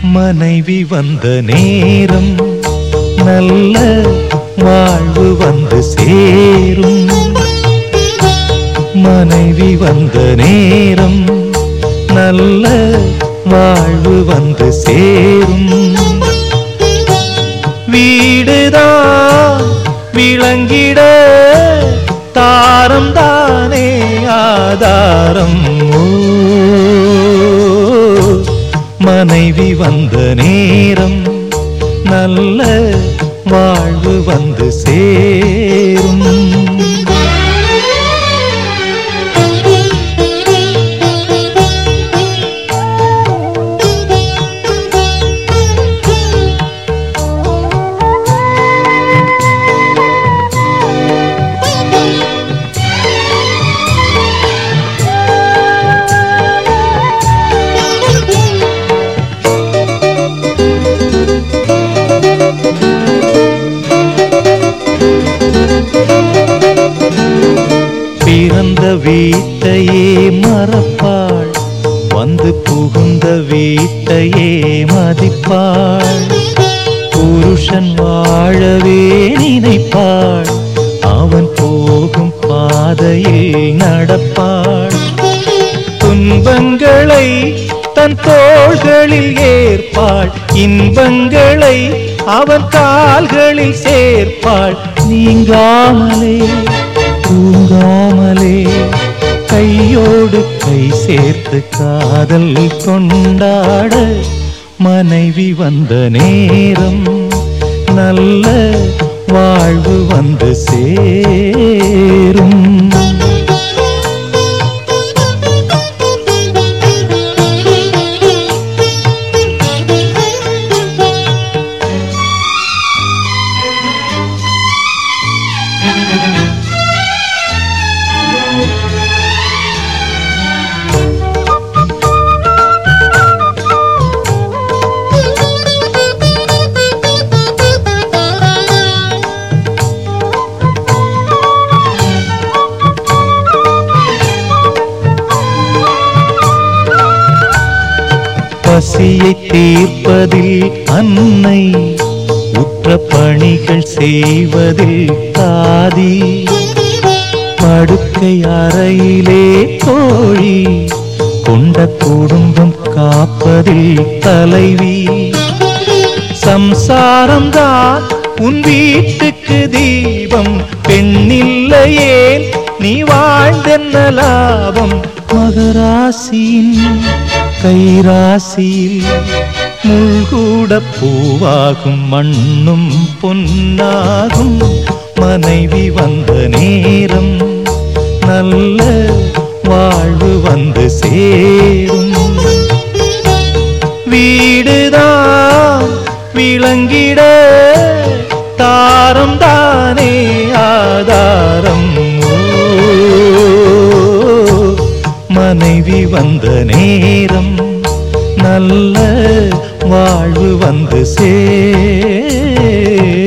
மனைவி வந்த நேரம் நல்ல வாழ்வு வந்து சேரும் மனைவி வந்த நேரம் நல்ல வாழ்வு வந்து சேரும் வீடுதான் விளங்கிட தாரம் தானே ஆதாரம் ஓ, மனைவி வந்த நேரம் நல்ல வாழ்வு வந்து சேரும் பிறந்த வீட்டையே மறப்பாள் வந்து புகுந்த வீட்டையே மதிப்பாள் புருஷன் வாழவே நினைப்பாள் அவன் போகும் பாதையில் நடப்பாள் துன்பங்களை தன் தோள்களில் ஏற்பாள் இன்பங்களை அவன் கால்களில் சேர்ப்பாள் நீங்காமலே தூங்காமலே கையோடு கை சேர்த்து காதல் கொண்டாட மனைவி வந்த நேரம் நல்ல வாழ்வு வந்து சேரும் பசியை தீர்ப்பதில் அன்னை உற்ற பணிகள் செய்வதில் தாதி படுக்கை அறையிலே தோழி கொண்ட குடும்பம் காப்பதில் தலைவி சம்சாரம்தான் உன் வீட்டுக்கு தீபம் பெண்ணில்லையே நீ வாழ்ந்தென்ன லாபம் மகராசியின் கைராசியில் முள்கூட பூவாகும் மண்ணும் பொன்னாகும் மனைவி வந்த நேரம் நல்ல வாழ்வு வந்து சேரும் வீடுதான் விளங்கிட தாரம் தானே ஆதாரம் ஓ, மனைவி வந்த நேரம் நல்ல வாழ்வு வந்து சேரும்